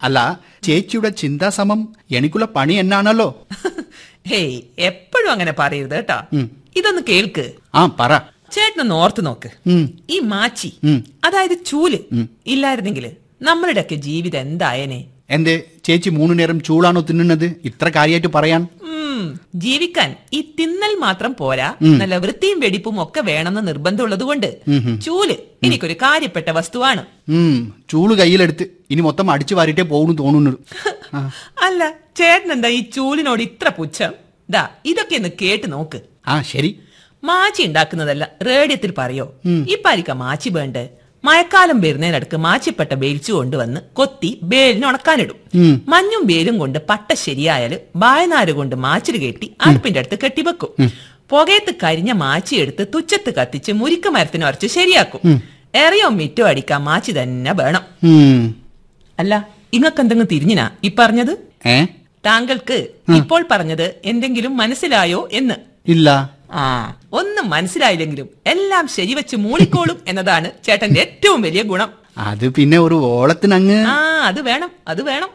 അല്ല ചേച്ചിയുടെ ചിന്താസമം എനിക്കുള്ള പണി എന്നാണല്ലോ ഹേയ് എപ്പോഴും അങ്ങനെ പറയരുത് കേട്ടോ ഇതൊന്ന് കേൾക്ക് ആ പറ ചേട്ടനൊന്ന് ഓർത്ത് നോക്ക് ഉം. ഈ മാച്ചി അതായത് ചൂല് ഇല്ലായിരുന്നെങ്കിൽ നമ്മളുടെയൊക്കെ ജീവിതം എന്തായനെ എന്റെ ചേച്ചി മൂന്നു നേരം ചൂളാണോ തിന്നുന്നത് ഇത്ര കാര്യമായിട്ട് പറയാൻ ഉം, ജീവിക്കാൻ ഈ തിന്നൽ മാത്രം പോരാ നല്ല വൃത്തിയും വെടിപ്പും ഒക്കെ വേണമെന്ന് നിർബന്ധമുള്ളത് കൊണ്ട് ചൂല് എനിക്കൊരു കാര്യപ്പെട്ട വസ്തുവാണ് ഉം ചൂള് കയ്യിലെടുത്ത് ഇനി മൊത്തം അടിച്ചു വാരിട്ടേ പോകുന്നു തോന്നുന്നു ആ, അല്ല ചേട്ടൻ എന്താ ഈ ചൂലിനോട് ഇത്ര പുച്ഛം ദാ ഇതൊക്കെ ഒന്ന് കേട്ട് നോക്ക് ആ ശരി മാച്ചി ഉണ്ടാക്കുന്നതല്ല റേഡിയത്തിൽ പറയോ ഇപ്പാരിക്ക മാച്ചി വേണ്ടേ മഴക്കാലം വരുന്നതിനടുക്ക് മാച്ചിപ്പട്ട ബേൽച്ചു കൊണ്ടുവന്ന് കൊത്തി ബേലിന് ഉണക്കാനിടും മഞ്ഞും ബേലും കൊണ്ട് പട്ട ശരിയായാല് ബായനാര് കൊണ്ട് മാച്ചിൽ കെട്ടി അടുപ്പിന്റെ അടുത്ത് കെട്ടിവെക്കും പുകയത്ത് കരിഞ്ഞ മാച്ചി എടുത്ത് തുച്ചത്ത് കത്തിച്ച് മുരിക്ക മരത്തിന് ഉറച്ച് ശരിയാക്കും എറിയോ മിറ്റോ അടിക്കാൻ മാച്ചി തന്നെ വേണം ഉം. അല്ല ഇങ്ങക്ക് എന്തെങ്കിലും തിരിഞ്ഞിനാ ഈ പറഞ്ഞത് ഏ താങ്കൾക്ക് ഇപ്പോൾ പറഞ്ഞത് എന്തെങ്കിലും മനസ്സിലായോ എന്ന് ഇല്ല ആ ഒന്നും മനസ്സിലായില്ലെങ്കിലും എല്ലാം ശരിവെച്ച് മൂളിക്കോളും എന്നതാണ് ചേട്ടന്റെ ഏറ്റവും വലിയ ഗുണം അത് പിന്നെ ഒരു ഓളത്തിനങ്ങ് ആ അത് വേണം അത് വേണം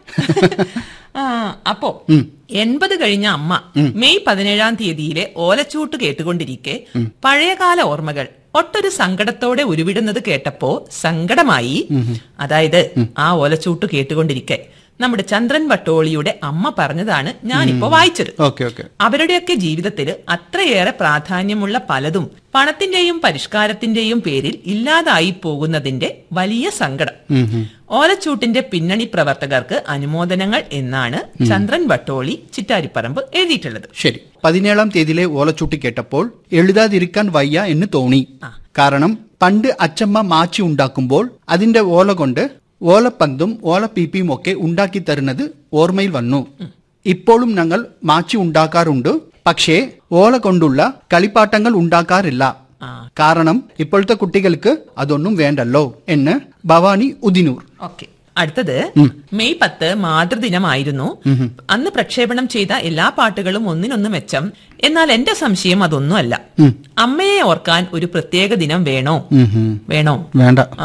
ആ അപ്പോ എൺപത് കഴിഞ്ഞ അമ്മ മെയ് പതിനേഴാം തീയതിയിലെ ഓലച്ചൂട്ട് കേട്ടുകൊണ്ടിരിക്കെ പഴയകാല ഓർമ്മകൾ ഒട്ടൊരു സങ്കടത്തോടെ ഉരുവിടുന്നത് കേട്ടപ്പോ സങ്കടമായി അതായത് ആ ഓലച്ചൂട്ട് കേട്ടുകൊണ്ടിരിക്കെ നമ്മുടെ ചന്ദ്രൻ വട്ടോളിയുടെ അമ്മ പറഞ്ഞതാണ് ഞാനിപ്പോ വായിച്ചത് ഓക്കെ ഓക്കെ അവരുടെയൊക്കെ ജീവിതത്തിൽ അത്രയേറെ പ്രാധാന്യമുള്ള പലതും പണത്തിന്റെയും പരിഷ്കാരത്തിന്റെയും പേരിൽ ഇല്ലാതായി പോകുന്നതിന്റെ വലിയ സങ്കടം ഓലച്ചൂട്ടിന്റെ പിന്നണി പ്രവർത്തകർക്ക് അനുമോദനങ്ങൾ എന്നാണ് ചന്ദ്രൻ വട്ടോളി ചിറ്റാരിപ്പറമ്പ് എഴുതിയിട്ടുള്ളത് ശരി പതിനേഴാം തീയതിയിലെ ഓലച്ചൂട്ടി കേട്ടപ്പോൾ എഴുതാതിരിക്കാൻ വയ്യ എന്ന് തോന്നി കാരണം പണ്ട് അച്ചമ്മ മാച്ചി ഉണ്ടാക്കുമ്പോൾ അതിന്റെ ഓല കൊണ്ട് ഓലപ്പന്തും ഓലപ്പീപ്പിയും ഒക്കെ ഉണ്ടാക്കി തരുന്നത് ഓർമ്മയിൽ വന്നു ഇപ്പോഴും ഞങ്ങൾ മാച്ചി ഉണ്ടാക്കാറുണ്ട് പക്ഷേ ഓല കൊണ്ടുള്ള കളിപ്പാട്ടങ്ങൾ ഉണ്ടാക്കാറില്ല കാരണം ഇപ്പോഴത്തെ കുട്ടികൾക്ക് അതൊന്നും വേണ്ടല്ലോ എന്ന് ഭവാനി ഉദിനൂർ ഓക്കെ അടുത്തത് മെയ് പത്ത് മാതൃദിനമായിരുന്നു അന്ന് പ്രക്ഷേപണം ചെയ്ത എല്ലാ പാട്ടുകളും ഒന്നിനൊന്ന് മെച്ചം എന്നാൽ എന്റെ സംശയം അതൊന്നുമല്ല അമ്മയെ ഓർക്കാൻ ഒരു പ്രത്യേക ദിനം വേണോ വേണോ വേണ്ട ആ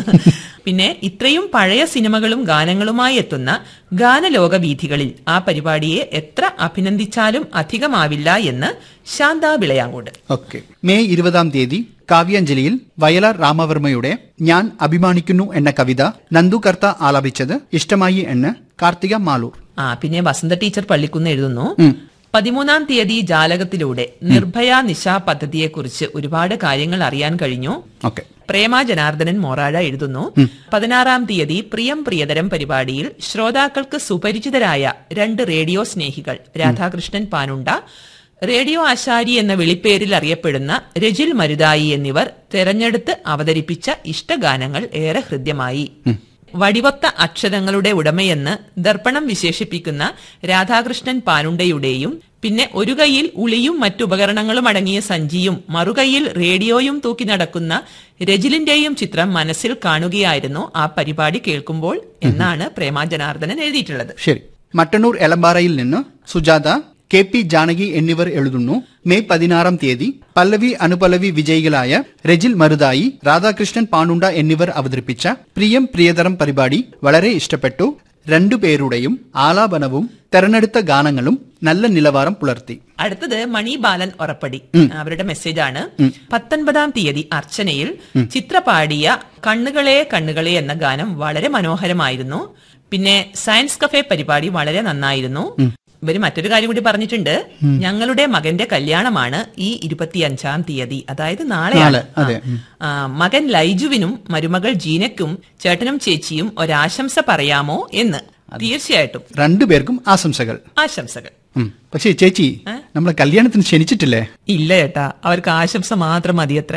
പിന്നെ ഇത്രയും പഴയ സിനിമകളും ഗാനങ്ങളുമായി എത്തുന്ന ഗാനലോക വീഥികളിൽ ആ പരിപാടിയെ എത്ര അഭിനന്ദിച്ചാലും അധികമാവില്ല എന്ന് ശാന്ത വിളയാങ്കോട് ഓക്കെ മെയ് ഇരുപതാം തീയതി കാവ്യാഞ്ജലിയിൽ വയലാർ രാമവർമ്മയുടെ ഞാൻ അഭിമാനിക്കുന്നു എന്ന കവിത നന്ദു കർത്ത ആലപിച്ചത് ഇഷ്ടമായി എന്ന് കാർത്തിക മാലൂർ ആ പിന്നെ വസന്ത ടീച്ചർ പള്ളിക്കുന്ന് എഴുതുന്നു പതിമൂന്നാം തീയതി ജാലകത്തിലൂടെ നിർഭയ നിശ പദ്ധതിയെക്കുറിച്ച് ഒരുപാട് കാര്യങ്ങൾ അറിയാൻ കഴിഞ്ഞു ഓക്കെ പ്രേമ ജനാർദ്ദനൻ മൊറാഴ എഴുതുന്നു പതിനാറാം തീയതി പ്രിയം പ്രിയതരം പരിപാടിയിൽ ശ്രോതാക്കൾക്ക് സുപരിചിതരായ രണ്ട് റേഡിയോ സ്നേഹികൾ രാധാകൃഷ്ണൻ പാനുണ്ട റേഡിയോ ആശാരി എന്ന വിളിപ്പേരിൽ അറിയപ്പെടുന്ന രജിൽ മരുതായി എന്നിവർ തെരഞ്ഞെടുത്ത് അവതരിപ്പിച്ച ഇഷ്ടഗാനങ്ങൾ ഏറെ ഹൃദ്യമായി വടിവൊത്ത അക്ഷരങ്ങളുടെ ഉടമയെന്ന് ദർപ്പണം വിശേഷിപ്പിക്കുന്ന രാധാകൃഷ്ണൻ പാനുണ്ടയുടെയും പിന്നെ ഒരു കൈയിൽ ഉളിയും മറ്റുപകരണങ്ങളും അടങ്ങിയ സഞ്ചിയും മറുകൈയിൽ റേഡിയോയും തൂക്കി നടക്കുന്ന രജിലിന്റെയും ചിത്രം മനസ്സിൽ കാണുകയായിരുന്നു ആ പരിപാടി കേൾക്കുമ്പോൾ എന്നാണ് പ്രേമാ ജനാർദ്ദനൻ എഴുതിയിട്ടുള്ളത് ശരി മട്ടന്നൂർ എളമ്പാറയിൽ നിന്ന് സുജാത കെ പി ജാനകി എന്നിവർ എഴുതുന്നു മെയ് പതിനാറാം തീയതി പല്ലവി അനുപല്ലവി വിജയികളായ രജിൽ മരുതായി രാധാകൃഷ്ണൻ പാണ്ടുണ്ട എന്നിവർ അവതരിപ്പിച്ച പ്രിയം പ്രിയതരം പരിപാടി വളരെ ഇഷ്ടപ്പെട്ടു രണ്ടുപേരുടെയും ആലാപനവും തെരഞ്ഞെടുത്ത ഗാനങ്ങളും നല്ല നിലവാരം പുലർത്തി അടുത്തത് മണി ബാലൻ ഉറപ്പടി അവരുടെ മെസ്സേജ് ആണ് പത്തൊൻപതാം തീയതി അർച്ചനയിൽ ചിത്ര പാടിയ കണ്ണുകളെ കണ്ണുകളെ എന്ന ഗാനം വളരെ മനോഹരമായിരുന്നു പിന്നെ സയൻസ് കഫേ പരിപാടി വളരെ നന്നായിരുന്നു ഇവര് മറ്റൊരു കാര്യം കൂടി പറഞ്ഞിട്ടുണ്ട് ഞങ്ങളുടെ മകന്റെ കല്യാണമാണ് ഈ ഇരുപത്തിയഞ്ചാം തീയതി അതായത് നാളെയാണ് നാളെ, അതെ. ആ, മകൻ ലൈജുവിനും മരുമകൾ ജീനയ്ക്കും ചേട്ടനും ചേച്ചിയും ഒരാശംസ പറയാമോ എന്ന് തീർച്ചയായിട്ടും രണ്ടുപേർക്കും ആശംസകൾ ആശംസകൾ ഉം. പക്ഷേ ചേച്ചി നമ്മളെ കല്യാണത്തിന് ക്ഷണിച്ചിട്ടില്ലേ ഇല്ല ചേട്ടാ അവർക്ക് ആശംസ മാത്രം മതിയത്ര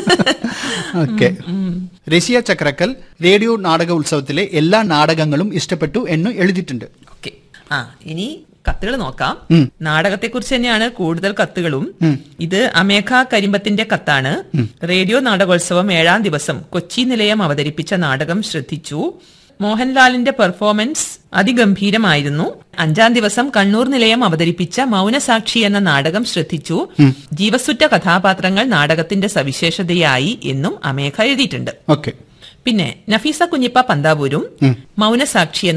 ഓക്കെ റസിയ ചക്രക്കൽ റേഡിയോ നാടക ഉത്സവത്തിലെ എല്ലാ നാടകങ്ങളും ഇഷ്ടപ്പെട്ടു എന്ന് എഴുതിയിട്ടുണ്ട് ഓക്കെ ആ ഇനി കത്തുകൾ നോക്കാം നാടകത്തെക്കുറിച്ച് തന്നെയാണ് കൂടുതൽ കത്തുകളും ഇത് അമേഘ കരിമ്പത്തിന്റെ കത്താണ് റേഡിയോ നാടകോത്സവം ഏഴാം ദിവസം കൊച്ചി നിലയം അവതരിപ്പിച്ച നാടകം ശ്രദ്ധിച്ചു മോഹൻലാലിന്റെ പെർഫോമൻസ് അതിഗംഭീരമായിരുന്നു അഞ്ചാം ദിവസം കണ്ണൂർ നിലയം അവതരിപ്പിച്ച മൗനസാക്ഷി എന്ന നാടകം ശ്രദ്ധിച്ചു ജീവസുറ്റ കഥാപാത്രങ്ങൾ നാടകത്തിന്റെ സവിശേഷതയായി എന്നും അമേഘ എഴുതിയിട്ടുണ്ട് ഓക്കെ പിന്നെ നഫീസ കുഞ്ഞിപ്പ പന്താവൂരും മൗനസാക്ഷി എന്ന